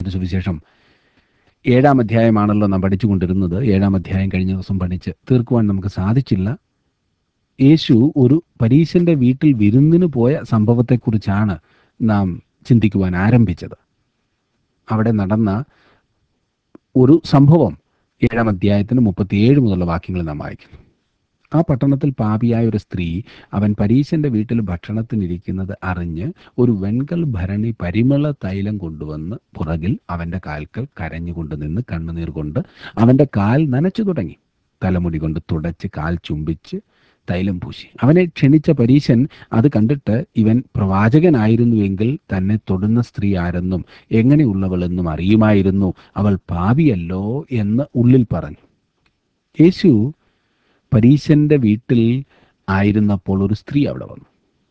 സുവിശേഷം ഏഴാം അധ്യായമാണല്ലോ നാം പഠിച്ചുകൊണ്ടിരുന്നത് ഏഴാം അധ്യായം കഴിഞ്ഞ ദിവസം പഠിച്ച് തീർക്കുവാൻ നമുക്ക് സാധിച്ചില്ല യേശു ഒരു പരീശന്റെ വീട്ടിൽ വിരുന്നിന് പോയ സംഭവത്തെക്കുറിച്ചാണ് നാം ചിന്തിക്കുവാൻ ആരംഭിച്ചത് അവിടെ നടന്ന ഒരു സംഭവം ഏഴാം അധ്യായത്തിന് മുപ്പത്തിയേഴ് മുതലുള്ള വാക്യങ്ങൾ നാം വായിക്കുന്നു ആ പട്ടണത്തിൽ പാപിയായ ഒരു സ്ത്രീ അവൻ പരീശന്റെ വീട്ടിൽ ഭക്ഷണത്തിനിരിക്കുന്നത് അറിഞ്ഞ് ഒരു വെൺകൽ ഭരണി പരിമള തൈലം കൊണ്ടുവന്ന് പുറകിൽ അവന്റെ കാൽക്കൽ കരഞ്ഞുകൊണ്ട് നിന്ന് കണ്ണുനീർ കൊണ്ട് അവന്റെ കാൽ നനച്ചു തുടങ്ങി തലമുടി കൊണ്ട് തുടച്ച് കാൽ ചുംബിച്ച് തൈലം പൂശി അവനെ ക്ഷണിച്ച പരീശൻ അത് കണ്ടിട്ട് ഇവൻ പ്രവാചകനായിരുന്നുവെങ്കിൽ തന്നെ തൊടുന്ന സ്ത്രീ ആരെന്നും എങ്ങനെയുള്ളവളെന്നും അറിയുമായിരുന്നു അവൾ പാപിയല്ലോ എന്ന് ഉള്ളിൽ പറഞ്ഞു യേശു പരീശന്റെ വീട്ടിൽ ആയിരുന്നപ്പോൾ ഒരു സ്ത്രീ അവിടെ വന്നു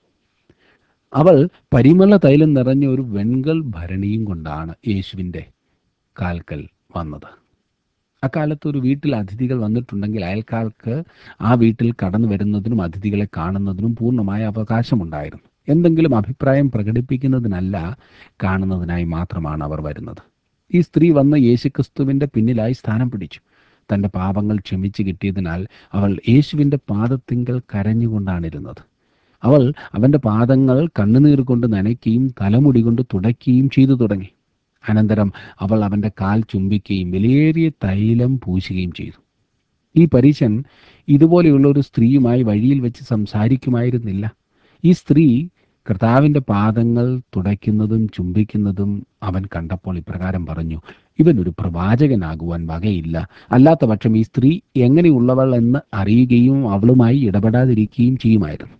അവൾ പരിമള തൈലം നിറഞ്ഞ ഒരു വെൺകൽ ഭരണിയും കൊണ്ടാണ് യേശുവിൻ്റെ കാൽക്കൽ വന്നത് അക്കാലത്ത് ഒരു വീട്ടിൽ അതിഥികൾ വന്നിട്ടുണ്ടെങ്കിൽ അയൽക്കാർക്ക് ആ വീട്ടിൽ കടന്നു വരുന്നതിനും അതിഥികളെ കാണുന്നതിനും പൂർണ്ണമായ അവകാശമുണ്ടായിരുന്നു എന്തെങ്കിലും അഭിപ്രായം പ്രകടിപ്പിക്കുന്നതിനല്ല കാണുന്നതിനായി മാത്രമാണ് അവർ വരുന്നത് ഈ സ്ത്രീ വന്ന് യേശുക്രിസ്തുവിന്റെ പിന്നിലായി സ്ഥാനം പിടിച്ചു തന്റെ പാപങ്ങൾ ക്ഷമിച്ചു കിട്ടിയതിനാൽ അവൾ യേശുവിന്റെ പാദത്തിങ്കൽ കരഞ്ഞുകൊണ്ടാണിരുന്നത് അവൾ അവന്റെ പാദങ്ങൾ കണ്ണുനീർ കൊണ്ട് നനയ്ക്കുകയും തലമുടി കൊണ്ട് തുടയ്ക്കുകയും ചെയ്തു തുടങ്ങി അനന്തരം അവൾ അവന്റെ കാൽ ചുംബിക്കുകയും വിലയേറിയ തൈലം പൂശുകയും ചെയ്തു ഈ പരീശൻ ഇതുപോലെയുള്ള ഒരു സ്ത്രീയുമായി വഴിയിൽ വെച്ച് സംസാരിക്കുമായിരുന്നില്ല ഈ സ്ത്രീ കർത്താവിന്റെ പാദങ്ങൾ തുടയ്ക്കുന്നതും ചുംബിക്കുന്നതും അവൻ കണ്ടപ്പോൾ ഇപ്രകാരം പറഞ്ഞു ഇവൻ ഒരു പ്രവാചകനാകുവാൻ വകയില്ല അല്ലാത്ത പക്ഷം ഈ സ്ത്രീ എങ്ങനെയുള്ളവൾ എന്ന് അറിയുകയും അവളുമായി ഇടപെടാതിരിക്കുകയും ചെയ്യുമായിരുന്നു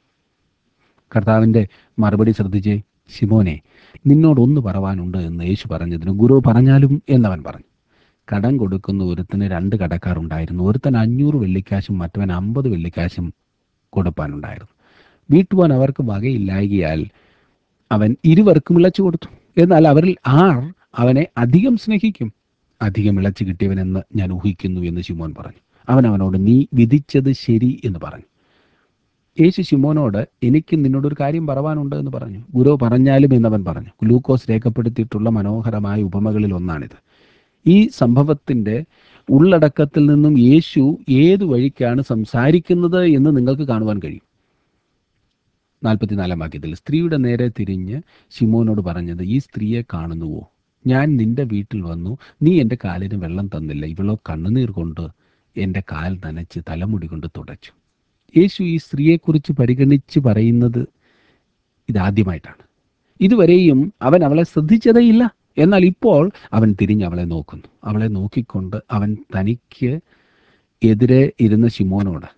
കർത്താവിന്റെ മറുപടി ശ്രദ്ധിച്ചേ ശിമോനെ നിന്നോടൊന്ന് പറവാനുണ്ട് എന്ന് യേശു പറഞ്ഞതിന് ഗുരു പറഞ്ഞാലും എന്നവൻ പറഞ്ഞു കടം കൊടുക്കുന്ന ഒരുത്തന് രണ്ട് കടക്കാർ ഉണ്ടായിരുന്നു ഒരുത്തൻ അഞ്ഞൂറ് വെള്ളിക്കാശും മറ്റവൻ അമ്പത് വെള്ളിക്കാശും കൊടുപ്പാനുണ്ടായിരുന്നു വീട്ടുവാൻ അവർക്ക് വകയില്ലായകയാൽ അവൻ ഇരുവർക്കും ഇളച്ചു കൊടുത്തു എന്നാൽ അവരിൽ ആർ അവനെ അധികം സ്നേഹിക്കും അധികം ഇളച്ചു കിട്ടിയവനെന്ന് ഞാൻ ഊഹിക്കുന്നു എന്ന് ശിമോൻ പറഞ്ഞു അവൻ അവനോട് നീ വിധിച്ചത് ശരി എന്ന് പറഞ്ഞു യേശു ശിമോനോട് എനിക്ക് നിന്നോടൊരു കാര്യം പറവാനുണ്ട് എന്ന് പറഞ്ഞു ഗുരു പറഞ്ഞാലും എന്നവൻ പറഞ്ഞു ഗ്ലൂക്കോസ് രേഖപ്പെടുത്തിയിട്ടുള്ള മനോഹരമായ ഉപമകളിൽ ഒന്നാണിത് ഈ സംഭവത്തിന്റെ ഉള്ളടക്കത്തിൽ നിന്നും യേശു ഏതു വഴിക്കാണ് സംസാരിക്കുന്നത് എന്ന് നിങ്ങൾക്ക് കാണുവാൻ കഴിയും നാൽപ്പത്തിനാലാം വാക്യത്തിൽ സ്ത്രീയുടെ നേരെ തിരിഞ്ഞ് ശിമോനോട് പറഞ്ഞത് ഈ സ്ത്രീയെ കാണുന്നുവോ ഞാൻ നിന്റെ വീട്ടിൽ വന്നു നീ എൻ്റെ കാലിന് വെള്ളം തന്നില്ല ഇവളോ കണ്ണുനീർ കൊണ്ട് എൻ്റെ കാൽ നനച്ച് തലമുടി കൊണ്ട് തുടച്ചു യേശു ഈ സ്ത്രീയെക്കുറിച്ച് പരിഗണിച്ച് പറയുന്നത് ഇതാദ്യമായിട്ടാണ് ഇതുവരെയും അവൻ അവളെ ശ്രദ്ധിച്ചതേയില്ല എന്നാൽ ഇപ്പോൾ അവൻ തിരിഞ്ഞ് അവളെ നോക്കുന്നു അവളെ നോക്കിക്കൊണ്ട് അവൻ തനിക്ക് എതിരെ ഇരുന്ന ശിമോനോട്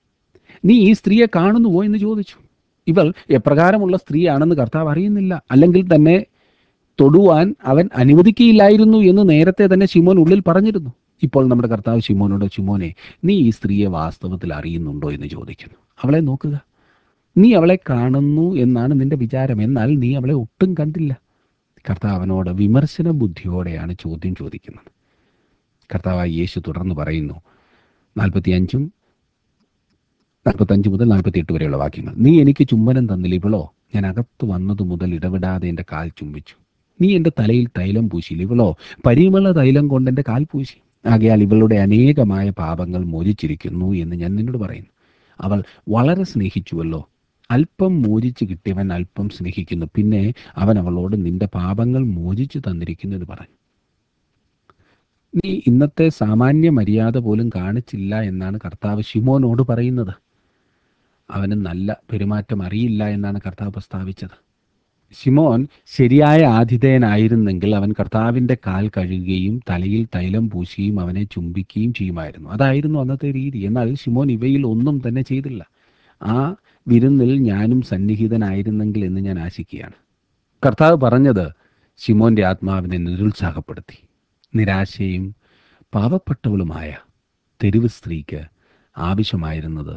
നീ ഈ സ്ത്രീയെ കാണുന്നുവോ എന്ന് ചോദിച്ചു ഇവൾ എപ്രകാരമുള്ള സ്ത്രീയാണെന്ന് കർത്താവ് അറിയുന്നില്ല അല്ലെങ്കിൽ തന്നെ തൊടുവാൻ അവൻ അനുവദിക്കുകയില്ലായിരുന്നു എന്ന് നേരത്തെ തന്നെ ശിമോൻ ഉള്ളിൽ പറഞ്ഞിരുന്നു ഇപ്പോൾ നമ്മുടെ കർത്താവ് ശിമോനോട് ശിമോനെ നീ ഈ സ്ത്രീയെ വാസ്തവത്തിൽ അറിയുന്നുണ്ടോ എന്ന് ചോദിക്കുന്നു അവളെ നോക്കുക നീ അവളെ കാണുന്നു എന്നാണ് നിന്റെ വിചാരം എന്നാൽ നീ അവളെ ഒട്ടും കണ്ടില്ല കർത്താവ് അവനോട് വിമർശന ബുദ്ധിയോടെയാണ് ചോദ്യം ചോദിക്കുന്നത് കർത്താവായ യേശു തുടർന്ന് പറയുന്നു നാൽപ്പത്തി അഞ്ചും നാൽപ്പത്തഞ്ച് മുതൽ നാൽപ്പത്തി എട്ട് വരെയുള്ള വാക്യങ്ങൾ നീ എനിക്ക് ചുംബനം തന്നില്ല ഇവളോ ഞാൻ അകത്ത് വന്നതു മുതൽ ഇടപെടാതെ എൻ്റെ കാൽ ചുംബിച്ചു നീ എൻ്റെ തലയിൽ തൈലം പൂശിയില്ല ഇവളോ പരിമള തൈലം കൊണ്ട് എൻ്റെ കാൽ പൂശി ആകയാൽ ഇവളുടെ അനേകമായ പാപങ്ങൾ മോചിച്ചിരിക്കുന്നു എന്ന് ഞാൻ നിന്നോട് പറയുന്നു അവൾ വളരെ സ്നേഹിച്ചുവല്ലോ അല്പം മോചിച്ച് കിട്ടിയവൻ അല്പം സ്നേഹിക്കുന്നു പിന്നെ അവൻ അവളോട് നിന്റെ പാപങ്ങൾ മോചിച്ചു തന്നിരിക്കുന്നു എന്ന് പറഞ്ഞു നീ ഇന്നത്തെ സാമാന്യ മര്യാദ പോലും കാണിച്ചില്ല എന്നാണ് കർത്താവ് ശിമോനോട് പറയുന്നത് അവന് നല്ല പെരുമാറ്റം അറിയില്ല എന്നാണ് കർത്താവ് പ്രസ്താവിച്ചത് ശിമോൻ ശരിയായ ആതിഥേയനായിരുന്നെങ്കിൽ അവൻ കർത്താവിൻ്റെ കാൽ കഴുകുകയും തലയിൽ തൈലം പൂശുകയും അവനെ ചുംബിക്കുകയും ചെയ്യുമായിരുന്നു അതായിരുന്നു അന്നത്തെ രീതി എന്നാൽ ശിമോൻ ഇവയിൽ ഒന്നും തന്നെ ചെയ്തില്ല ആ വിരുന്നിൽ ഞാനും സന്നിഹിതനായിരുന്നെങ്കിൽ എന്ന് ഞാൻ ആശിക്കുകയാണ് കർത്താവ് പറഞ്ഞത് ശിമോന്റെ ആത്മാവിനെ നിരുത്സാഹപ്പെടുത്തി നിരാശയും പാവപ്പെട്ടവളുമായ തെരുവ് സ്ത്രീക്ക് ആവശ്യമായിരുന്നത്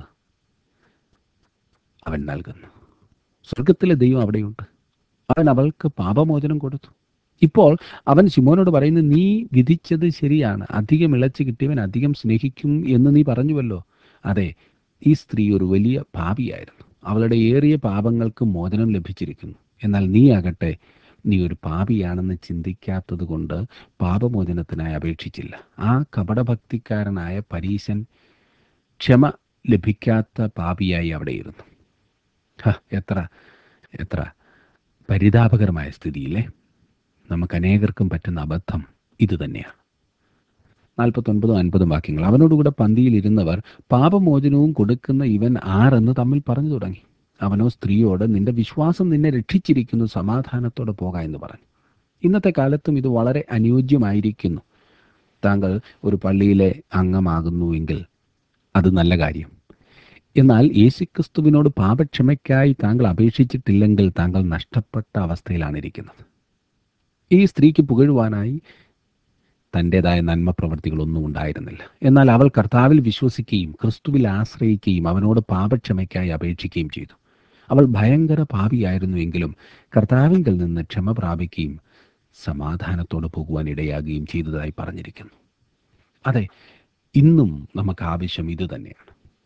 അവൻ നൽകുന്നു സ്വർഗത്തിലെ ദൈവം അവിടെയുണ്ട് അവൻ അവൾക്ക് പാപമോചനം കൊടുത്തു ഇപ്പോൾ അവൻ ശിമോനോട് പറയുന്നു നീ വിധിച്ചത് ശരിയാണ് അധികം ഇളച്ചു കിട്ടിയവൻ അധികം സ്നേഹിക്കും എന്ന് നീ പറഞ്ഞുവല്ലോ അതെ ഈ സ്ത്രീ ഒരു വലിയ പാപിയായിരുന്നു അവളുടെ ഏറിയ പാപങ്ങൾക്ക് മോചനം ലഭിച്ചിരിക്കുന്നു എന്നാൽ നീ ആകട്ടെ നീ ഒരു പാപിയാണെന്ന് ചിന്തിക്കാത്തത് കൊണ്ട് പാപമോചനത്തിനായി അപേക്ഷിച്ചില്ല ആ കപടഭക്തിക്കാരനായ പരീശൻ ക്ഷമ ലഭിക്കാത്ത പാപിയായി അവിടെ ഇരുന്നു ഹ, എത്ര എത്ര പരിതാപകരമായ സ്ഥിതിയില്ലേ നമുക്ക് അനേകർക്കും പറ്റുന്ന അബദ്ധം ഇത് തന്നെയാണ് നാൽപ്പത്തൊൻപതും അൻപതും വാക്യങ്ങൾ അവനോടുകൂടെ പന്തിയിലിരുന്നവർ പാപമോചനവും കൊടുക്കുന്ന ഇവൻ ആരെന്ന് തമ്മിൽ പറഞ്ഞു തുടങ്ങി അവനോ സ്ത്രീയോട് നിന്റെ വിശ്വാസം നിന്നെ രക്ഷിച്ചിരിക്കുന്നു സമാധാനത്തോടെ പോക എന്ന് പറഞ്ഞു ഇന്നത്തെ കാലത്തും ഇത് വളരെ അനുയോജ്യമായിരിക്കുന്നു താങ്കൾ ഒരു പള്ളിയിലെ അംഗമാകുന്നുവെങ്കിൽ അത് നല്ല കാര്യം എന്നാൽ യേശുക്രിസ്തുവിനോട് പാപക്ഷമയ്ക്കായി താങ്കൾ അപേക്ഷിച്ചിട്ടില്ലെങ്കിൽ താങ്കൾ നഷ്ടപ്പെട്ട അവസ്ഥയിലാണ് ഇരിക്കുന്നത് ഈ സ്ത്രീക്ക് പുകഴുവാനായി തൻ്റെതായ നന്മ പ്രവൃത്തികളൊന്നും ഉണ്ടായിരുന്നില്ല എന്നാൽ അവൾ കർത്താവിൽ വിശ്വസിക്കുകയും ക്രിസ്തുവിൽ ആശ്രയിക്കുകയും അവനോട് പാപക്ഷമയ്ക്കായി അപേക്ഷിക്കുകയും ചെയ്തു അവൾ ഭയങ്കര പാപിയായിരുന്നുവെങ്കിലും കർത്താവിങ്കിൽ നിന്ന് ക്ഷമ പ്രാപിക്കുകയും സമാധാനത്തോടെ പോകുവാൻ ഇടയാകുകയും ചെയ്തതായി പറഞ്ഞിരിക്കുന്നു അതെ ഇന്നും നമുക്ക് ആവശ്യം ഇത് തന്നെയാണ്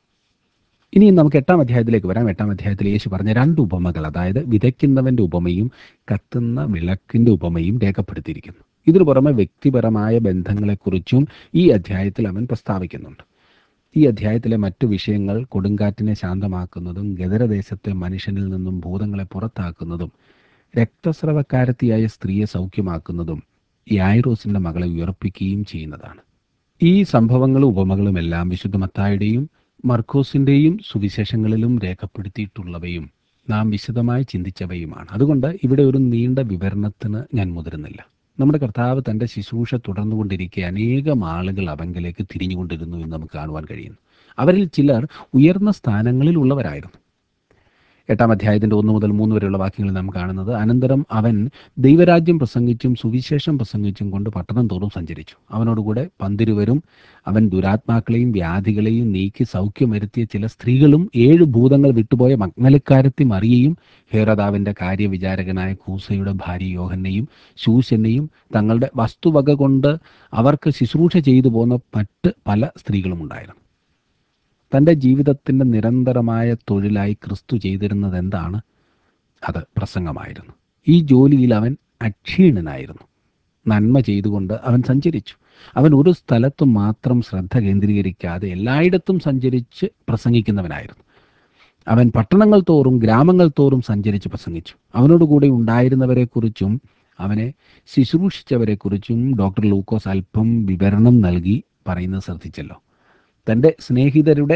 ഇനി നമുക്ക് എട്ടാം അധ്യായത്തിലേക്ക് വരാം എട്ടാം അധ്യായത്തിൽ യേശു പറഞ്ഞ രണ്ട് ഉപമകൾ അതായത് വിതയ്ക്കുന്നവന്റെ ഉപമയും കത്തുന്ന വിളക്കിന്റെ ഉപമയും രേഖപ്പെടുത്തിയിരിക്കുന്നു ഇതിനു പുറമെ വ്യക്തിപരമായ ബന്ധങ്ങളെക്കുറിച്ചും ഈ അധ്യായത്തിൽ അവൻ പ്രസ്താവിക്കുന്നുണ്ട് ഈ അധ്യായത്തിലെ മറ്റു വിഷയങ്ങൾ കൊടുങ്കാറ്റിനെ ശാന്തമാക്കുന്നതും ഗദരദേശത്തെ മനുഷ്യനിൽ നിന്നും ഭൂതങ്ങളെ പുറത്താക്കുന്നതും രക്തസ്രവക്കാരത്തിയായ സ്ത്രീയെ സൗഖ്യമാക്കുന്നതും യായിറോസിന്റെ മകളെ ഉയർപ്പിക്കുകയും ചെയ്യുന്നതാണ് ഈ സംഭവങ്ങളും ഉപമകളും എല്ലാം വിശുദ്ധ മത്തായുടെയും മർക്കോസിന്റെയും സുവിശേഷങ്ങളിലും രേഖപ്പെടുത്തിയിട്ടുള്ളവയും നാം വിശദമായി ചിന്തിച്ചവയുമാണ് അതുകൊണ്ട് ഇവിടെ ഒരു നീണ്ട വിവരണത്തിന് ഞാൻ മുതിരുന്നില്ല നമ്മുടെ കർത്താവ് തന്റെ ശുശ്രൂഷ തുടർന്നുകൊണ്ടിരിക്കെ അനേകം ആളുകൾ അവങ്കിലേക്ക് തിരിഞ്ഞുകൊണ്ടിരുന്നു എന്ന് നമുക്ക് കാണുവാൻ കഴിയുന്നു അവരിൽ ചിലർ ഉയർന്ന സ്ഥാനങ്ങളിൽ ഉള്ളവരായിരുന്നു എട്ടാം അധ്യായത്തിന്റെ ഒന്ന് മുതൽ മൂന്ന് വരെയുള്ള വാക്യങ്ങളിൽ നാം കാണുന്നത് അനന്തരം അവൻ ദൈവരാജ്യം പ്രസംഗിച്ചും സുവിശേഷം പ്രസംഗിച്ചും കൊണ്ട് പട്ടണം തോറും സഞ്ചരിച്ചു അവനോടുകൂടെ പന്തിരുവരും അവൻ ദുരാത്മാക്കളെയും വ്യാധികളെയും നീക്കി സൗഖ്യം വരുത്തിയ ചില സ്ത്രീകളും ഏഴ് ഭൂതങ്ങൾ വിട്ടുപോയ മഗ്നലക്കാരത്തി മറിയയും ഹേറദാവിന്റെ കാര്യവിചാരകനായ കൂസയുടെ ഭാര്യ യോഹന്നെയും ശൂശനെയും തങ്ങളുടെ വസ്തുവക കൊണ്ട് അവർക്ക് ശുശ്രൂഷ ചെയ്തു പോന്ന മറ്റ് പല സ്ത്രീകളും ഉണ്ടായിരുന്നു തൻ്റെ ജീവിതത്തിൻ്റെ നിരന്തരമായ തൊഴിലായി ക്രിസ്തു ചെയ്തിരുന്നത് എന്താണ് അത് പ്രസംഗമായിരുന്നു ഈ ജോലിയിൽ അവൻ അക്ഷീണനായിരുന്നു നന്മ ചെയ്തുകൊണ്ട് അവൻ സഞ്ചരിച്ചു അവൻ ഒരു സ്ഥലത്തും മാത്രം ശ്രദ്ധ കേന്ദ്രീകരിക്കാതെ എല്ലായിടത്തും സഞ്ചരിച്ച് പ്രസംഗിക്കുന്നവനായിരുന്നു അവൻ പട്ടണങ്ങൾ തോറും ഗ്രാമങ്ങൾ തോറും സഞ്ചരിച്ച് പ്രസംഗിച്ചു അവനോടുകൂടെ ഉണ്ടായിരുന്നവരെക്കുറിച്ചും അവനെ ശുശ്രൂഷിച്ചവരെക്കുറിച്ചും ഡോക്ടർ ലൂക്കോസ് അല്പം വിവരണം നൽകി പറയുന്നത് ശ്രദ്ധിച്ചല്ലോ തൻ്റെ സ്നേഹിതരുടെ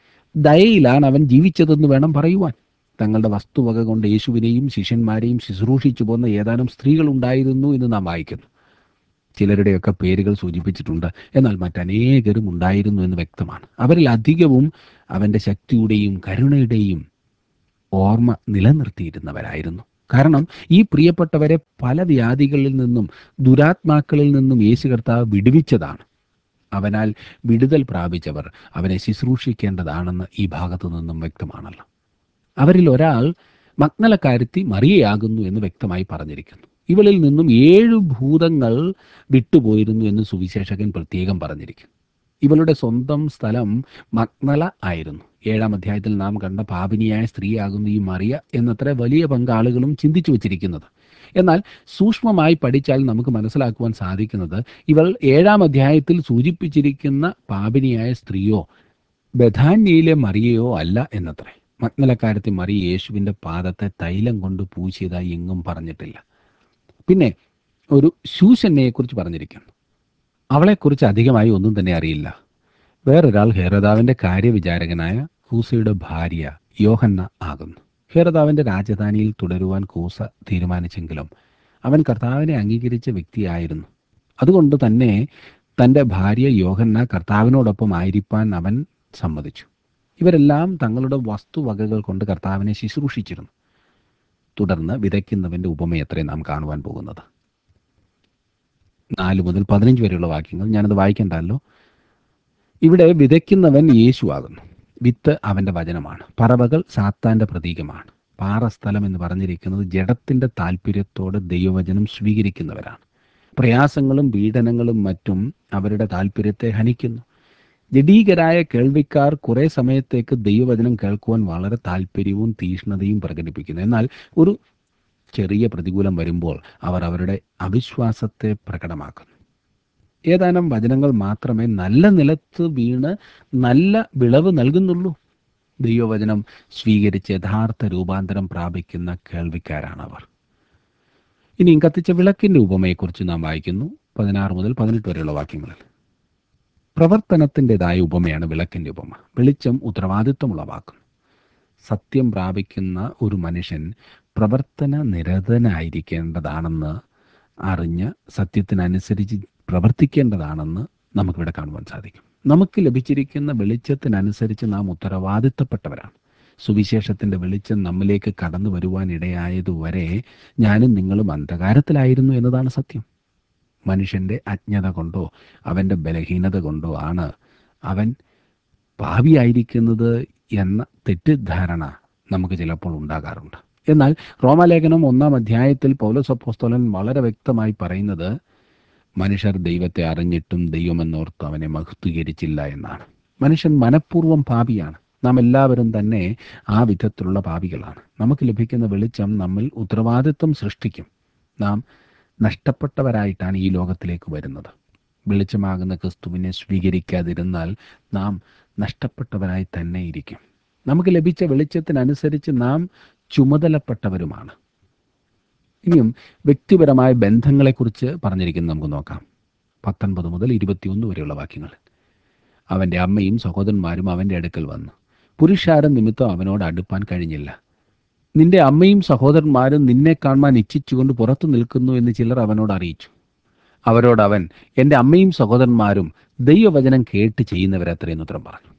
ദയയിലാണ് അവൻ ജീവിച്ചതെന്ന് വേണം പറയുവാൻ തങ്ങളുടെ വസ്തുവക കൊണ്ട് യേശുവിനെയും ശിഷ്യന്മാരെയും ശുശ്രൂഷിച്ചു പോന്ന ഏതാനും സ്ത്രീകൾ ഉണ്ടായിരുന്നു എന്ന് നാം വായിക്കുന്നു ചിലരുടെയൊക്കെ പേരുകൾ സൂചിപ്പിച്ചിട്ടുണ്ട് എന്നാൽ മറ്റനേകരും ഉണ്ടായിരുന്നു എന്ന് വ്യക്തമാണ് അവരിൽ അധികവും അവൻ്റെ ശക്തിയുടെയും കരുണയുടെയും ഓർമ്മ നിലനിർത്തിയിരുന്നവരായിരുന്നു കാരണം ഈ പ്രിയപ്പെട്ടവരെ പല വ്യാധികളിൽ നിന്നും ദുരാത്മാക്കളിൽ നിന്നും യേശു കർത്താവ് വിടുവിച്ചതാണ് അവനാൽ വിടുതൽ പ്രാപിച്ചവർ അവനെ ശുശ്രൂഷിക്കേണ്ടതാണെന്ന് ഈ ഭാഗത്തു നിന്നും വ്യക്തമാണല്ലോ അവരിൽ ഒരാൾ മഗ്നലക്കാരുത്തി മറിയയാകുന്നു എന്ന് വ്യക്തമായി പറഞ്ഞിരിക്കുന്നു ഇവളിൽ നിന്നും ഏഴ് ഭൂതങ്ങൾ വിട്ടുപോയിരുന്നു എന്ന് സുവിശേഷകൻ പ്രത്യേകം പറഞ്ഞിരിക്കുന്നു ഇവളുടെ സ്വന്തം സ്ഥലം മഗ്നല ആയിരുന്നു ഏഴാം അധ്യായത്തിൽ നാം കണ്ട പാപിനിയായ സ്ത്രീയാകുന്ന ഈ മറിയ എന്നത്ര വലിയ പങ്കാളുകളും ചിന്തിച്ചു വച്ചിരിക്കുന്നത് എന്നാൽ സൂക്ഷ്മമായി പഠിച്ചാൽ നമുക്ക് മനസ്സിലാക്കുവാൻ സാധിക്കുന്നത് ഇവൾ ഏഴാം അധ്യായത്തിൽ സൂചിപ്പിച്ചിരിക്കുന്ന പാപിനിയായ സ്ത്രീയോ ബഥാന്യയിലെ മറിയയോ അല്ല എന്നത്രേ മഗ്നലക്കാരത്തെ മറിയ യേശുവിൻ്റെ പാദത്തെ തൈലം കൊണ്ട് പൂശിയതായി എങ്ങും പറഞ്ഞിട്ടില്ല പിന്നെ ഒരു ശൂശന്നയെക്കുറിച്ച് പറഞ്ഞിരിക്കുന്നു അവളെക്കുറിച്ച് അധികമായി ഒന്നും തന്നെ അറിയില്ല വേറൊരാൾ ഹേറദാവിൻ്റെ കാര്യവിചാരകനായ കൂസയുടെ ഭാര്യ യോഹന്ന ആകുന്നു ഹേറദാവിൻ്റെ രാജധാനിയിൽ തുടരുവാൻ കൂസ തീരുമാനിച്ചെങ്കിലും അവൻ കർത്താവിനെ അംഗീകരിച്ച വ്യക്തിയായിരുന്നു അതുകൊണ്ട് തന്നെ തൻ്റെ ഭാര്യ യോഹന്ന കർത്താവിനോടൊപ്പം ആയിരിക്കാൻ അവൻ സമ്മതിച്ചു ഇവരെല്ലാം തങ്ങളുടെ വസ്തുവകകൾ കൊണ്ട് കർത്താവിനെ ശുശ്രൂഷിച്ചിരുന്നു തുടർന്ന് വിതയ്ക്കുന്നവൻ്റെ ഉപമയത്രേ നാം കാണുവാൻ പോകുന്നത് നാല് മുതൽ പതിനഞ്ച് വരെയുള്ള വാക്യങ്ങൾ ഞാനത് വായിക്കണ്ടല്ലോ ഇവിടെ വിതയ്ക്കുന്നവൻ യേശുവാകുന്നു വിത്ത് അവൻ്റെ വചനമാണ് പറവകൾ സാത്താൻ്റെ പ്രതീകമാണ് പാറസ്ഥലം എന്ന് പറഞ്ഞിരിക്കുന്നത് ജഡത്തിൻ്റെ താല്പര്യത്തോടെ ദൈവവചനം സ്വീകരിക്കുന്നവരാണ് പ്രയാസങ്ങളും പീഡനങ്ങളും മറ്റും അവരുടെ താല്പര്യത്തെ ഹനിക്കുന്നു ജഡീകരായ കേൾവിക്കാർ കുറെ സമയത്തേക്ക് ദൈവവചനം കേൾക്കുവാൻ വളരെ താല്പര്യവും തീഷ്ണതയും പ്രകടിപ്പിക്കുന്നു എന്നാൽ ഒരു ചെറിയ പ്രതികൂലം വരുമ്പോൾ അവർ അവരുടെ അവിശ്വാസത്തെ പ്രകടമാക്കുന്നു ഏതാനും വചനങ്ങൾ മാത്രമേ നല്ല നിലത്ത് വീണ് നല്ല വിളവ് നൽകുന്നുള്ളൂ ദൈവവചനം സ്വീകരിച്ച് യഥാർത്ഥ രൂപാന്തരം പ്രാപിക്കുന്ന കേൾവിക്കാരാണ് അവർ ഇനിയും കത്തിച്ച വിളക്കിന്റെ ഉപമയെക്കുറിച്ച് നാം വായിക്കുന്നു പതിനാറ് മുതൽ പതിനെട്ട് വരെയുള്ള വാക്യങ്ങളിൽ പ്രവർത്തനത്തിൻ്റെതായ ഉപമയാണ് വിളക്കിന്റെ ഉപമ വെളിച്ചം ഉത്തരവാദിത്വമുളവാക്കുന്നു സത്യം പ്രാപിക്കുന്ന ഒരു മനുഷ്യൻ പ്രവർത്തന നിരതനായിരിക്കേണ്ടതാണെന്ന് അറിഞ്ഞ് സത്യത്തിനനുസരിച്ച് പ്രവർത്തിക്കേണ്ടതാണെന്ന് നമുക്കിവിടെ കാണുവാൻ സാധിക്കും നമുക്ക് ലഭിച്ചിരിക്കുന്ന വെളിച്ചത്തിനനുസരിച്ച് നാം ഉത്തരവാദിത്തപ്പെട്ടവരാണ് സുവിശേഷത്തിന്റെ വെളിച്ചം നമ്മിലേക്ക് കടന്നു വരുവാൻ ഇടയായതുവരെ ഞാനും നിങ്ങളും അന്ധകാരത്തിലായിരുന്നു എന്നതാണ് സത്യം മനുഷ്യന്റെ അജ്ഞത കൊണ്ടോ അവന്റെ ബലഹീനത കൊണ്ടോ ആണ് അവൻ പാപിയായിരിക്കുന്നത് എന്ന തെറ്റിദ്ധാരണ നമുക്ക് ചിലപ്പോൾ ഉണ്ടാകാറുണ്ട് എന്നാൽ റോമാലേഖനം ഒന്നാം അധ്യായത്തിൽ പൗലോസ് അപ്പോസ്തലൻ വളരെ വ്യക്തമായി പറയുന്നത് മനുഷ്യർ ദൈവത്തെ അറിഞ്ഞിട്ടും ദൈവമെന്നോർത്ത് അവനെ മഹത്വീകരിച്ചില്ല എന്നാണ് മനുഷ്യൻ മനഃപൂർവ്വം പാപിയാണ് നാം എല്ലാവരും തന്നെ ആ വിധത്തിലുള്ള പാപികളാണ് നമുക്ക് ലഭിക്കുന്ന വെളിച്ചം നമ്മിൽ ഉത്തരവാദിത്വം സൃഷ്ടിക്കും നാം നഷ്ടപ്പെട്ടവരായിട്ടാണ് ഈ ലോകത്തിലേക്ക് വരുന്നത് വെളിച്ചമാകുന്ന ക്രിസ്തുവിനെ സ്വീകരിക്കാതിരുന്നാൽ നാം നഷ്ടപ്പെട്ടവരായി തന്നെ ഇരിക്കും നമുക്ക് ലഭിച്ച വെളിച്ചത്തിനനുസരിച്ച് നാം ചുമതലപ്പെട്ടവരുമാണ് ഇനിയും വ്യക്തിപരമായ ബന്ധങ്ങളെക്കുറിച്ച് പറഞ്ഞിരിക്കുന്നത് നമുക്ക് നോക്കാം പത്തൊൻപത് മുതൽ ഇരുപത്തിയൊന്ന് വരെയുള്ള വാക്യങ്ങൾ അവൻ്റെ അമ്മയും സഹോദരന്മാരും അവൻ്റെ അടുക്കൽ വന്നു പുരുഷാരം നിമിത്തം അവനോട് അടുപ്പാൻ കഴിഞ്ഞില്ല നിന്റെ അമ്മയും സഹോദരന്മാരും നിന്നെ കാണുവാൻ ഇച്ഛിച്ചുകൊണ്ട് പുറത്തു നിൽക്കുന്നു എന്ന് ചിലർ അവനോട് അറിയിച്ചു അവരോട് അവൻ എൻ്റെ അമ്മയും സഹോദരന്മാരും ദൈവവചനം കേട്ട് ചെയ്യുന്നവരത്രയെന്ന് ഉത്തരം പറഞ്ഞു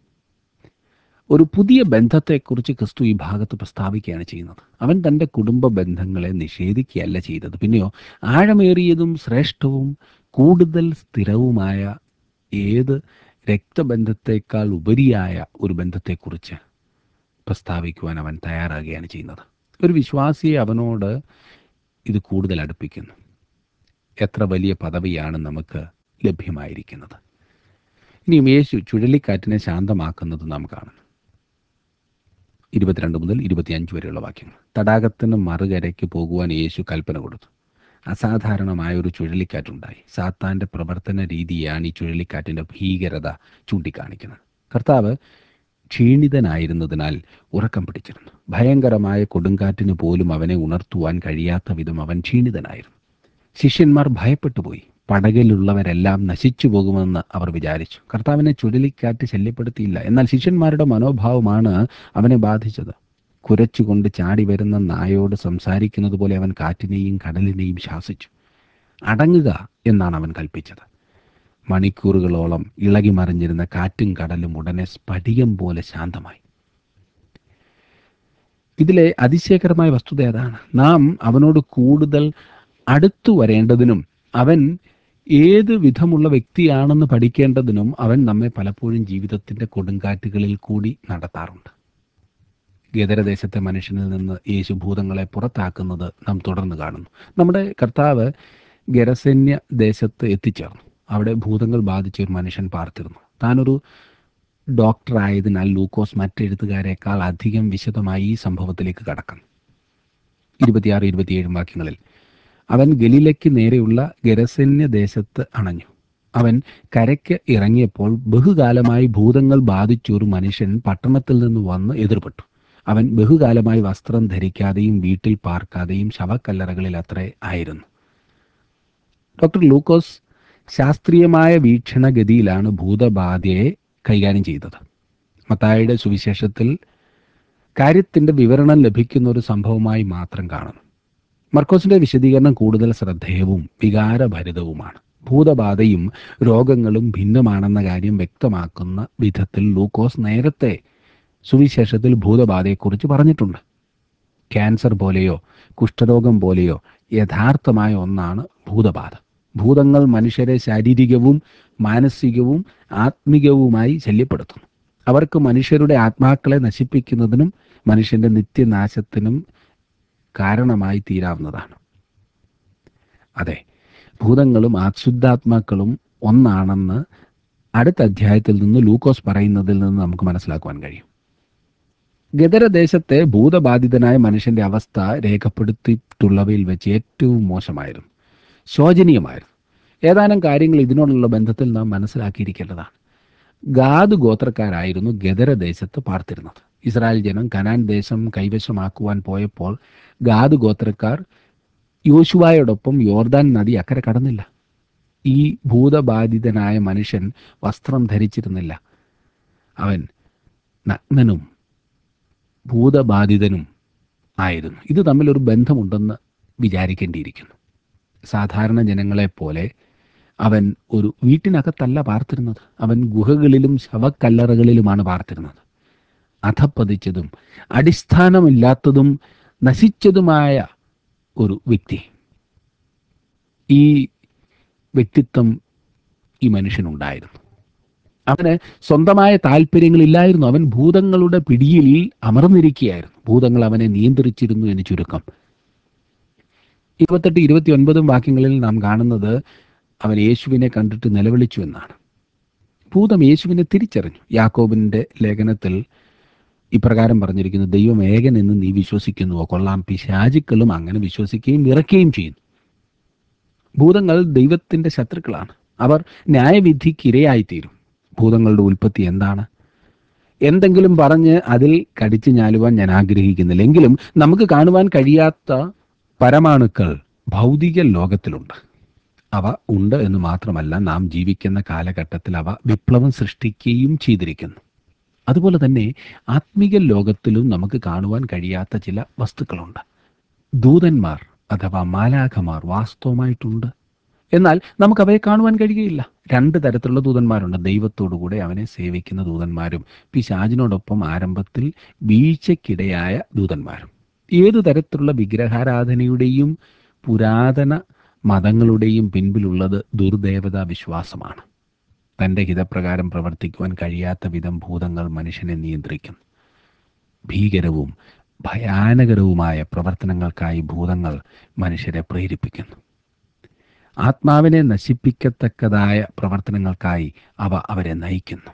ഒരു പുതിയ ബന്ധത്തെക്കുറിച്ച് ക്രിസ്തു ഈ ഭാഗത്ത് പ്രസ്താവിക്കുകയാണ് ചെയ്യുന്നത് അവൻ തൻ്റെ കുടുംബ ബന്ധങ്ങളെ നിഷേധിക്കുകയല്ല ചെയ്തത് പിന്നെയോ ആഴമേറിയതും ശ്രേഷ്ഠവും കൂടുതൽ സ്ഥിരവുമായ ഏത് രക്തബന്ധത്തെക്കാൾ ഉപരിയായ ഒരു ബന്ധത്തെക്കുറിച്ച് പ്രസ്താവിക്കുവാൻ അവൻ തയ്യാറാകുകയാണ് ചെയ്യുന്നത് ഒരു വിശ്വാസിയെ അവനോട് ഇത് കൂടുതൽ അടുപ്പിക്കുന്നു എത്ര വലിയ പദവിയാണ് നമുക്ക് ലഭ്യമായിരിക്കുന്നത് ഇനിയും യേശു ചുഴലിക്കാറ്റിനെ ശാന്തമാക്കുന്നത് നാം കാണുന്നു ഇരുപത്തിരണ്ട് മുതൽ ഇരുപത്തിയഞ്ച് വരെയുള്ള വാക്യങ്ങൾ തടാകത്തിന് മറുകരയ്ക്ക് പോകുവാൻ യേശു കൽപ്പന കൊടുത്തു അസാധാരണമായ ഒരു ചുഴലിക്കാറ്റുണ്ടായി സാത്താന്റെ പ്രവർത്തന രീതിയാണ് ഈ ചുഴലിക്കാറ്റിന്റെ ഭീകരത ചൂണ്ടിക്കാണിക്കുന്നത് കർത്താവ് ക്ഷീണിതനായിരുന്നതിനാൽ ഉറക്കം പിടിച്ചിരുന്നു ഭയങ്കരമായ കൊടുങ്കാറ്റിന് പോലും അവനെ ഉണർത്തുവാൻ കഴിയാത്ത വിധം അവൻ ക്ഷീണിതനായിരുന്നു ശിഷ്യന്മാർ ഭയപ്പെട്ടു പോയി പടകിലുള്ളവരെല്ലാം നശിച്ചു പോകുമെന്ന് അവർ വിചാരിച്ചു കർത്താവിനെ ചുഴലിക്കാറ്റ് ശല്യപ്പെടുത്തിയില്ല എന്നാൽ ശിഷ്യന്മാരുടെ മനോഭാവമാണ് അവനെ ബാധിച്ചത് കുരച്ചുകൊണ്ട് ചാടി വരുന്ന നായോട് സംസാരിക്കുന്നത് പോലെ അവൻ കാറ്റിനെയും കടലിനെയും ശാസിച്ചു അടങ്ങുക എന്നാണ് അവൻ കൽപ്പിച്ചത് മണിക്കൂറുകളോളം ഇളകി മറിഞ്ഞിരുന്ന കാറ്റും കടലും ഉടനെ സ്ഫടികം പോലെ ശാന്തമായി ഇതിലെ അതിശയകരമായ വസ്തുത അതാണ് നാം അവനോട് കൂടുതൽ അടുത്തു വരേണ്ടതിനും അവൻ ഏത് വിധമുള്ള വ്യക്തിയാണെന്ന് പഠിക്കേണ്ടതിനും അവൻ നമ്മെ പലപ്പോഴും ജീവിതത്തിന്റെ കൊടുങ്കാറ്റുകളിൽ കൂടി നടത്താറുണ്ട് ഗദരദേശത്തെ മനുഷ്യനിൽ നിന്ന് യേശു ഭൂതങ്ങളെ പുറത്താക്കുന്നത് നാം തുടർന്ന് കാണുന്നു നമ്മുടെ കർത്താവ് ഗരസന്യ ദേശത്ത് എത്തിച്ചേർന്നു അവിടെ ഭൂതങ്ങൾ ബാധിച്ച ഒരു മനുഷ്യൻ പാർത്തിരുന്നു താനൊരു ഡോക്ടർ ആയതിനാൽ ലൂക്കോസ് മറ്റെഴുത്തുകാരെക്കാൾ അധികം വിശദമായി ഈ സംഭവത്തിലേക്ക് കടക്കുന്നു ഇരുപത്തിയാറ് ഇരുപത്തിയേഴും വാക്യങ്ങളിൽ അവൻ ഗലീലയ്ക്ക് നേരെയുള്ള ഗരസന്യ ദേശത്ത് അണഞ്ഞു അവൻ കരയ്ക്ക് ഇറങ്ങിയപ്പോൾ ബഹുകാലമായി ഭൂതങ്ങൾ ബാധിച്ച ഒരു മനുഷ്യൻ പട്ടണത്തിൽ നിന്ന് വന്ന് എതിർപ്പെട്ടു അവൻ ബഹുകാലമായി വസ്ത്രം ധരിക്കാതെയും വീട്ടിൽ പാർക്കാതെയും ശവക്കല്ലറകളിൽ അത്രേ ആയിരുന്നു ഡോക്ടർ ലൂക്കോസ് ശാസ്ത്രീയമായ വീക്ഷണഗതിയിലാണ് ഭൂതബാധയെ കൈകാര്യം ചെയ്തത് മത്തായിയുടെ സുവിശേഷത്തിൽ കാര്യത്തിന്റെ വിവരണം ലഭിക്കുന്ന ഒരു സംഭവമായി മാത്രം കാണുന്നു മർക്കോസിന്റെ വിശദീകരണം കൂടുതൽ ശ്രദ്ധേയവും വികാരഭരിതവുമാണ് ഭൂതബാധയും രോഗങ്ങളും ഭിന്നമാണെന്ന കാര്യം വ്യക്തമാക്കുന്ന വിധത്തിൽ ലൂക്കോസ് നേരത്തെ സുവിശേഷത്തിൽ ഭൂതബാധയെക്കുറിച്ച് പറഞ്ഞിട്ടുണ്ട് ക്യാൻസർ പോലെയോ കുഷ്ഠരോഗം പോലെയോ യഥാർത്ഥമായ ഒന്നാണ് ഭൂതബാധ ഭൂതങ്ങൾ മനുഷ്യരെ ശാരീരികവും മാനസികവും ആത്മികവുമായി ശല്യപ്പെടുത്തുന്നു അവർക്ക് മനുഷ്യരുടെ ആത്മാക്കളെ നശിപ്പിക്കുന്നതിനും മനുഷ്യന്റെ നിത്യനാശത്തിനും കാരണമായി തീരാവുന്നതാണ് അതെ ഭൂതങ്ങളും അശുദ്ധാത്മാക്കളും ഒന്നാണെന്ന് അടുത്ത അധ്യായത്തിൽ നിന്ന് ലൂക്കോസ് പറയുന്നതിൽ നിന്ന് നമുക്ക് മനസ്സിലാക്കുവാൻ കഴിയും ഗദരദേശത്തെ ഭൂതബാധിതനായ മനുഷ്യന്റെ അവസ്ഥ രേഖപ്പെടുത്തിയിട്ടുള്ളവയിൽ വെച്ച് ഏറ്റവും മോശമായിരുന്നു ശോചനീയമായിരുന്നു ഏതാനും കാര്യങ്ങൾ ഇതിനോടുള്ള ബന്ധത്തിൽ നാം മനസ്സിലാക്കിയിരിക്കേണ്ടതാണ് ഗാദ് ഗോത്രക്കാരായിരുന്നു ഗദരദേശത്ത് പാർത്തിരുന്നത് ഇസ്രായേൽ ജനം കനാൻ ദേശം കൈവശമാക്കുവാൻ പോയപ്പോൾ ഗാദ് ഗോത്രക്കാർ യോശുവായോടൊപ്പം യോർദാൻ നദി അക്കരെ കടന്നില്ല ഈ ഭൂതബാധിതനായ മനുഷ്യൻ വസ്ത്രം ധരിച്ചിരുന്നില്ല അവൻ നഗ്നനും ഭൂതബാധിതനും ആയിരുന്നു ഇത് തമ്മിലൊരു ബന്ധമുണ്ടെന്ന് വിചാരിക്കേണ്ടിയിരിക്കുന്നു സാധാരണ ജനങ്ങളെപ്പോലെ അവൻ ഒരു വീട്ടിനകത്തല്ല പാർത്തിരുന്നത് അവൻ ഗുഹകളിലും ശവക്കല്ലറകളിലുമാണ് പാർത്തിരുന്നത് അധപ്പതിച്ചതും അടിസ്ഥാനമില്ലാത്തതും നശിച്ചതുമായ ഒരു വ്യക്തി ഈ വ്യക്തിത്വം ഈ മനുഷ്യനുണ്ടായിരുന്നു അവന് സ്വന്തമായ താല്പര്യങ്ങളില്ലായിരുന്നു അവൻ ഭൂതങ്ങളുടെ പിടിയിൽ അമർന്നിരിക്കുകയായിരുന്നു ഭൂതങ്ങൾ അവനെ നിയന്ത്രിച്ചിരുന്നു എന്ന് ചുരുക്കം ഇരുപത്തെട്ട് ഇരുപത്തി ഒൻപതും വാക്യങ്ങളിൽ നാം കാണുന്നത് അവൻ യേശുവിനെ കണ്ടിട്ട് നിലവിളിച്ചു എന്നാണ് ഭൂതം യേശുവിനെ തിരിച്ചറിഞ്ഞു യാക്കോബിന്റെ ലേഖനത്തിൽ ഇപ്രകാരം പറഞ്ഞിരിക്കുന്നു ദൈവം ഏകൻ എന്ന് നീ വിശ്വസിക്കുന്നുവോ കൊള്ളാം പിശാചുക്കളും അങ്ങനെ വിശ്വസിക്കുകയും വിറയ്ക്കുകയും ചെയ്യുന്നു ഭൂതങ്ങൾ ദൈവത്തിന്റെ ശത്രുക്കളാണ് അവർ ന്യായവിധിക്ക് ഇരയായിത്തീരും ഭൂതങ്ങളുടെ ഉൽപ്പത്തി എന്താണ് എന്തെങ്കിലും പറഞ്ഞ് അതിൽ കടിച്ചു ഞാലുവാൻ ഞാൻ ആഗ്രഹിക്കുന്നില്ല എങ്കിലും നമുക്ക് കാണുവാൻ കഴിയാത്ത പരമാണുക്കൾ ഭൗതിക ലോകത്തിലുണ്ട് അവ ഉണ്ട് എന്ന് മാത്രമല്ല നാം ജീവിക്കുന്ന കാലഘട്ടത്തിൽ അവ വിപ്ലവം സൃഷ്ടിക്കുകയും ചെയ്തിരിക്കുന്നു അതുപോലെ തന്നെ ആത്മീക ലോകത്തിലും നമുക്ക് കാണുവാൻ കഴിയാത്ത ചില വസ്തുക്കളുണ്ട് ദൂതന്മാർ അഥവാ മാലാഖമാർ വാസ്തവമായിട്ടുണ്ട് എന്നാൽ നമുക്ക് അവയെ കാണുവാൻ കഴിയുകയില്ല രണ്ട് തരത്തിലുള്ള ദൂതന്മാരുണ്ട് ദൈവത്തോടുകൂടെ അവനെ സേവിക്കുന്ന ദൂതന്മാരും പിശാചിനോടൊപ്പം ആരംഭത്തിൽ വീഴ്ചയ്ക്കിടയായ ദൂതന്മാരും ഏതു തരത്തിലുള്ള വിഗ്രഹാരാധനയുടെയും പുരാതന മതങ്ങളുടെയും പിൻപിലുള്ളത് ദുർദേവതാ വിശ്വാസമാണ് തൻ്റെ ഹിതപ്രകാരം പ്രവർത്തിക്കുവാൻ കഴിയാത്ത വിധം ഭൂതങ്ങൾ മനുഷ്യനെ നിയന്ത്രിക്കുന്നു ഭീകരവും ഭയാനകരവുമായ പ്രവർത്തനങ്ങൾക്കായി ഭൂതങ്ങൾ മനുഷ്യരെ പ്രേരിപ്പിക്കുന്നു ആത്മാവിനെ നശിപ്പിക്കത്തക്കതായ പ്രവർത്തനങ്ങൾക്കായി അവ അവരെ നയിക്കുന്നു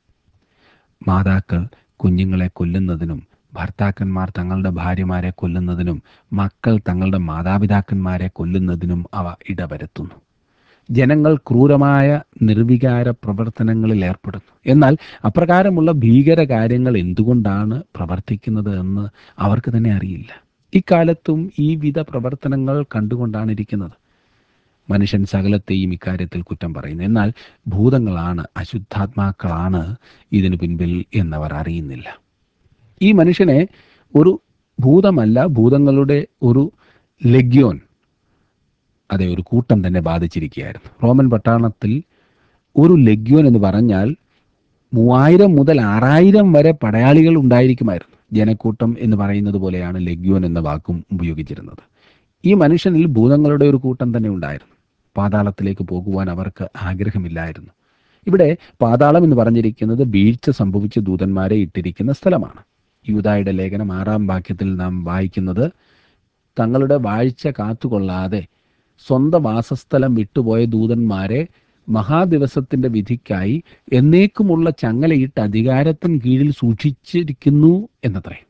മാതാക്കൾ കുഞ്ഞുങ്ങളെ കൊല്ലുന്നതിനും ഭർത്താക്കന്മാർ തങ്ങളുടെ ഭാര്യമാരെ കൊല്ലുന്നതിനും മക്കൾ തങ്ങളുടെ മാതാപിതാക്കന്മാരെ കൊല്ലുന്നതിനും അവ ഇടവരുത്തുന്നു ജനങ്ങൾ ക്രൂരമായ നിർവികാര പ്രവർത്തനങ്ങളിൽ ഏർപ്പെടുന്നു എന്നാൽ അപ്രകാരമുള്ള ഭീകര കാര്യങ്ങൾ എന്തുകൊണ്ടാണ് പ്രവർത്തിക്കുന്നത് എന്ന് അവർക്ക് തന്നെ അറിയില്ല ഇക്കാലത്തും ഈ വിധ പ്രവർത്തനങ്ങൾ കണ്ടുകൊണ്ടാണ് ഇരിക്കുന്നത് മനുഷ്യൻ സകലത്തെയും ഇക്കാര്യത്തിൽ കുറ്റം പറയുന്നു എന്നാൽ ഭൂതങ്ങളാണ് അശുദ്ധാത്മാക്കളാണ് ഇതിനു പിൻപിൽ എന്നവർ അറിയുന്നില്ല ഈ മനുഷ്യനെ ഒരു ഭൂതമല്ല ഭൂതങ്ങളുടെ ഒരു ലഗ്യോൻ അതെ ഒരു കൂട്ടം തന്നെ ബാധിച്ചിരിക്കുകയായിരുന്നു റോമൻ പട്ടാളത്തിൽ ഒരു ലഗ്യോൻ എന്ന് പറഞ്ഞാൽ മൂവായിരം മുതൽ ആറായിരം വരെ പടയാളികൾ ഉണ്ടായിരിക്കുമായിരുന്നു ജനക്കൂട്ടം എന്ന് പറയുന്നത് പോലെയാണ് ലഗ്യോൻ എന്ന വാക്കും ഉപയോഗിച്ചിരുന്നത് ഈ മനുഷ്യനിൽ ഭൂതങ്ങളുടെ ഒരു കൂട്ടം തന്നെ ഉണ്ടായിരുന്നു പാതാളത്തിലേക്ക് പോകുവാൻ അവർക്ക് ആഗ്രഹമില്ലായിരുന്നു ഇവിടെ പാതാളം എന്ന് പറഞ്ഞിരിക്കുന്നത് വീഴ്ച സംഭവിച്ച ദൂതന്മാരെ ഇട്ടിരിക്കുന്ന സ്ഥലമാണ് യൂതായുടെ ലേഖനം ആറാം വാക്യത്തിൽ നാം വായിക്കുന്നത് തങ്ങളുടെ വാഴ്ച കാത്തുകൊള്ളാതെ സ്വന്തം വാസസ്ഥലം വിട്ടുപോയ ദൂതന്മാരെ മഹാദിവസത്തിന്റെ വിധിക്കായി എന്നേക്കുമുള്ള ചങ്ങലയിട്ട് അധികാരത്തിന് കീഴിൽ സൂക്ഷിച്ചിരിക്കുന്നു എന്നത്രേ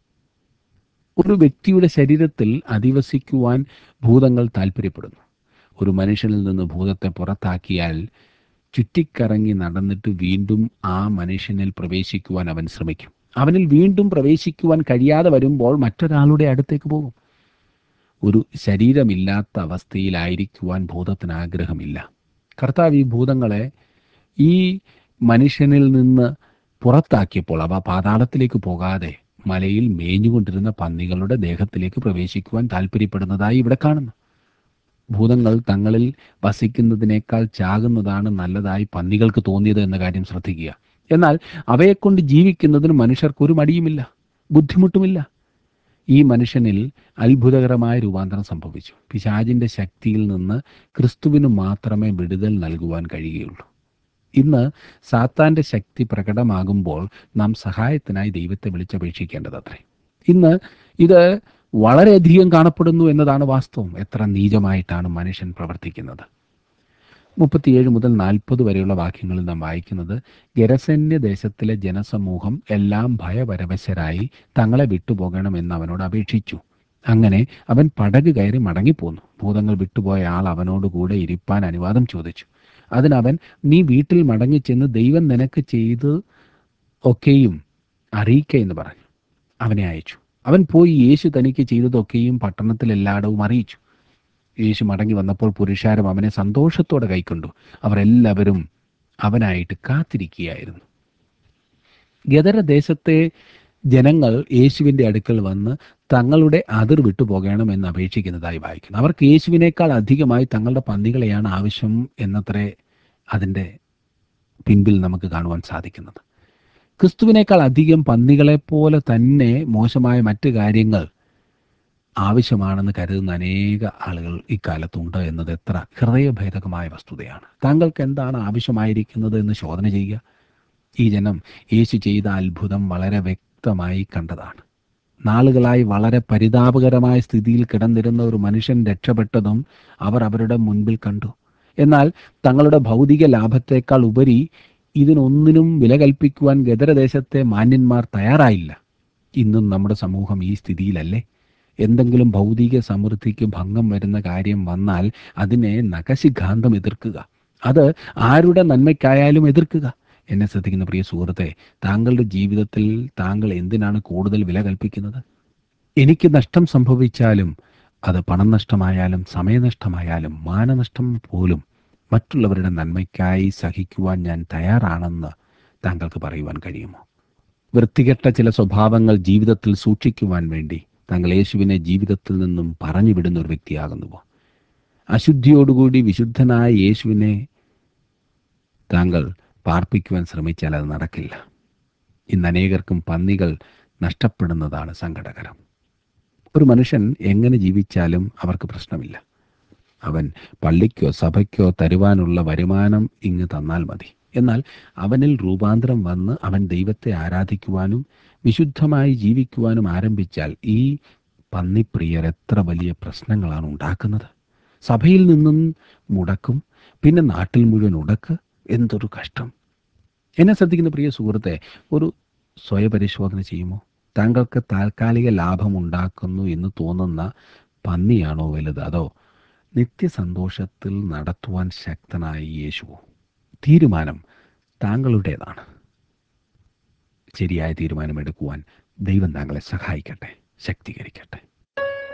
ഒരു വ്യക്തിയുടെ ശരീരത്തിൽ അധിവസിക്കുവാൻ ഭൂതങ്ങൾ താല്പര്യപ്പെടുന്നു ഒരു മനുഷ്യനിൽ നിന്ന് ഭൂതത്തെ പുറത്താക്കിയാൽ ചുറ്റിക്കറങ്ങി നടന്നിട്ട് വീണ്ടും ആ മനുഷ്യനിൽ പ്രവേശിക്കുവാൻ അവൻ ശ്രമിക്കും അവനിൽ വീണ്ടും പ്രവേശിക്കുവാൻ കഴിയാതെ വരുമ്പോൾ മറ്റൊരാളുടെ അടുത്തേക്ക് പോകും ഒരു ശരീരമില്ലാത്ത അവസ്ഥയിലായിരിക്കുവാൻ ഭൂതത്തിന് ആഗ്രഹമില്ല കർത്താവ് ഈ ഭൂതങ്ങളെ ഈ മനുഷ്യനിൽ നിന്ന് പുറത്താക്കിയപ്പോൾ അവ പാതാളത്തിലേക്ക് പോകാതെ മലയിൽ മേഞ്ഞുകൊണ്ടിരുന്ന പന്നികളുടെ ദേഹത്തിലേക്ക് പ്രവേശിക്കുവാൻ താല്പര്യപ്പെടുന്നതായി ഇവിടെ കാണുന്നു ഭൂതങ്ങൾ തങ്ങളിൽ വസിക്കുന്നതിനേക്കാൾ ചാകുന്നതാണ് നല്ലതായി പന്നികൾക്ക് തോന്നിയത് എന്ന കാര്യം ശ്രദ്ധിക്കുക എന്നാൽ അവയെക്കൊണ്ട് ജീവിക്കുന്നതിന് മനുഷ്യർക്ക് ഒരു മടിയുമില്ല ബുദ്ധിമുട്ടുമില്ല ഈ മനുഷ്യനിൽ അത്ഭുതകരമായ രൂപാന്തരം സംഭവിച്ചു പിശാചിന്റെ ശക്തിയിൽ നിന്ന് ക്രിസ്തുവിന് മാത്രമേ വിടുതൽ നൽകുവാൻ കഴിയുകയുള്ളൂ ഇന്ന് സാത്താന്റെ ശക്തി പ്രകടമാകുമ്പോൾ നാം സഹായത്തിനായി ദൈവത്തെ വിളിച്ചപേക്ഷിക്കേണ്ടതത്രേ ഇന്ന് ഇത് വളരെയധികം കാണപ്പെടുന്നു എന്നതാണ് വാസ്തവം എത്ര നീചമായിട്ടാണ് മനുഷ്യൻ പ്രവർത്തിക്കുന്നത് മുപ്പത്തിയേഴ് മുതൽ നാൽപ്പത് വരെയുള്ള വാക്യങ്ങളിൽ നാം വായിക്കുന്നത് ഗരസന്യ ദേശത്തിലെ ജനസമൂഹം എല്ലാം ഭയപരവശരായി തങ്ങളെ വിട്ടുപോകണമെന്ന് അവനോട് അപേക്ഷിച്ചു അങ്ങനെ അവൻ പടക് കയറി മടങ്ങിപ്പോന്നു ഭൂതങ്ങൾ വിട്ടുപോയ ആൾ അവനോട് കൂടെ ഇരിപ്പാൻ അനുവാദം ചോദിച്ചു അതിനവൻ നീ വീട്ടിൽ മടങ്ങിച്ചെന്ന് ദൈവം നിനക്ക് ചെയ്ത് ഒക്കെയും അറിയിക്ക എന്ന് പറഞ്ഞു അവനെ അയച്ചു അവൻ പോയി യേശു തനിക്ക് ചെയ്തതൊക്കെയും പട്ടണത്തിൽ എല്ലായിടവും അറിയിച്ചു യേശു മടങ്ങി വന്നപ്പോൾ പുരുഷാരം അവനെ സന്തോഷത്തോടെ കൈക്കൊണ്ടു അവർ എല്ലാവരും അവനായിട്ട് കാത്തിരിക്കുകയായിരുന്നു ഗദര ദേശത്തെ ജനങ്ങൾ യേശുവിൻ്റെ അടുക്കൽ വന്ന് തങ്ങളുടെ അതിർ വിട്ടുപോകണമെന്ന് അപേക്ഷിക്കുന്നതായി വായിക്കുന്നു അവർക്ക് യേശുവിനേക്കാൾ അധികമായി തങ്ങളുടെ പന്നികളെയാണ് ആവശ്യം എന്നത്രേ അതിൻ്റെ പിൻപിൽ നമുക്ക് കാണുവാൻ സാധിക്കുന്നത് ക്രിസ്തുവിനേക്കാൾ അധികം പന്നികളെപ്പോലെ തന്നെ മോശമായ മറ്റു കാര്യങ്ങൾ ആവശ്യമാണെന്ന് കരുതുന്ന അനേക ആളുകൾ ഇക്കാലത്തുണ്ട് എന്നത് എത്ര ഹൃദയഭേദകമായ വസ്തുതയാണ് താങ്കൾക്ക് എന്താണ് ആവശ്യമായിരിക്കുന്നത് എന്ന് ശോധന ചെയ്യുക ഈ ജനം യേശു ചെയ്ത അത്ഭുതം വളരെ വ്യക്തമായി കണ്ടതാണ് നാളുകളായി വളരെ പരിതാപകരമായ സ്ഥിതിയിൽ കിടന്നിരുന്ന ഒരു മനുഷ്യൻ രക്ഷപ്പെട്ടതും അവർ അവരുടെ മുൻപിൽ കണ്ടു എന്നാൽ തങ്ങളുടെ ഭൗതിക ലാഭത്തേക്കാൾ ഉപരി ഇതിനൊന്നിനും വില കൽപ്പിക്കുവാൻ ഗദരദേശത്തെ മാന്യന്മാർ തയ്യാറായില്ല ഇന്നും നമ്മുടെ സമൂഹം ഈ സ്ഥിതിയിലല്ലേ എന്തെങ്കിലും ഭൗതിക സമൃദ്ധിക്ക് ഭംഗം വരുന്ന കാര്യം വന്നാൽ അതിനെ നഖശിഖാന്തം എതിർക്കുക അത് ആരുടെ നന്മയ്ക്കായാലും എതിർക്കുക എന്നെ ശ്രദ്ധിക്കുന്ന പ്രിയ സുഹൃത്തെ താങ്കളുടെ ജീവിതത്തിൽ താങ്കൾ എന്തിനാണ് കൂടുതൽ വില കൽപ്പിക്കുന്നത് എനിക്ക് നഷ്ടം സംഭവിച്ചാലും അത് പണം നഷ്ടമായാലും സമയനഷ്ടമായാലും മാനനഷ്ടം പോലും മറ്റുള്ളവരുടെ നന്മയ്ക്കായി സഹിക്കുവാൻ ഞാൻ തയ്യാറാണെന്ന് താങ്കൾക്ക് പറയുവാൻ കഴിയുമോ വൃത്തികെട്ട ചില സ്വഭാവങ്ങൾ ജീവിതത്തിൽ സൂക്ഷിക്കുവാൻ വേണ്ടി താങ്കൾ യേശുവിനെ ജീവിതത്തിൽ നിന്നും പറഞ്ഞു വിടുന്ന ഒരു വ്യക്തിയാകുന്നുവോ അശുദ്ധിയോടുകൂടി വിശുദ്ധനായ യേശുവിനെ താങ്കൾ പാർപ്പിക്കുവാൻ ശ്രമിച്ചാൽ അത് നടക്കില്ല ഇന്ന് അനേകർക്കും പന്നികൾ നഷ്ടപ്പെടുന്നതാണ് സങ്കടകരം ഒരു മനുഷ്യൻ എങ്ങനെ ജീവിച്ചാലും അവർക്ക് പ്രശ്നമില്ല അവൻ പള്ളിക്കോ സഭയ്ക്കോ തരുവാനുള്ള വരുമാനം ഇങ്ങ് തന്നാൽ മതി എന്നാൽ അവനിൽ രൂപാന്തരം വന്ന് അവൻ ദൈവത്തെ ആരാധിക്കുവാനും വിശുദ്ധമായി ജീവിക്കുവാനും ആരംഭിച്ചാൽ ഈ പന്നിപ്രിയർ എത്ര വലിയ പ്രശ്നങ്ങളാണ് ഉണ്ടാക്കുന്നത് സഭയിൽ നിന്നും മുടക്കും പിന്നെ നാട്ടിൽ മുഴുവൻ ഉടക്ക് എന്തൊരു കഷ്ടം എന്നെ ശ്രദ്ധിക്കുന്ന പ്രിയ സുഹൃത്തെ ഒരു സ്വയപരിശോധന ചെയ്യുമോ താങ്കൾക്ക് താൽക്കാലിക ലാഭം ഉണ്ടാക്കുന്നു എന്ന് തോന്നുന്ന പന്നിയാണോ വലുത് അതോ നിത്യസന്തോഷത്തിൽ നടത്തുവാൻ ശക്തനായ യേശുവോ തീരുമാനം താങ്കളുടേതാണ് ശരിയായ തീരുമാനമെടുക്കുവാൻ ദൈവം താങ്കളെ സഹായിക്കട്ടെ ശക്തീകരിക്കട്ടെ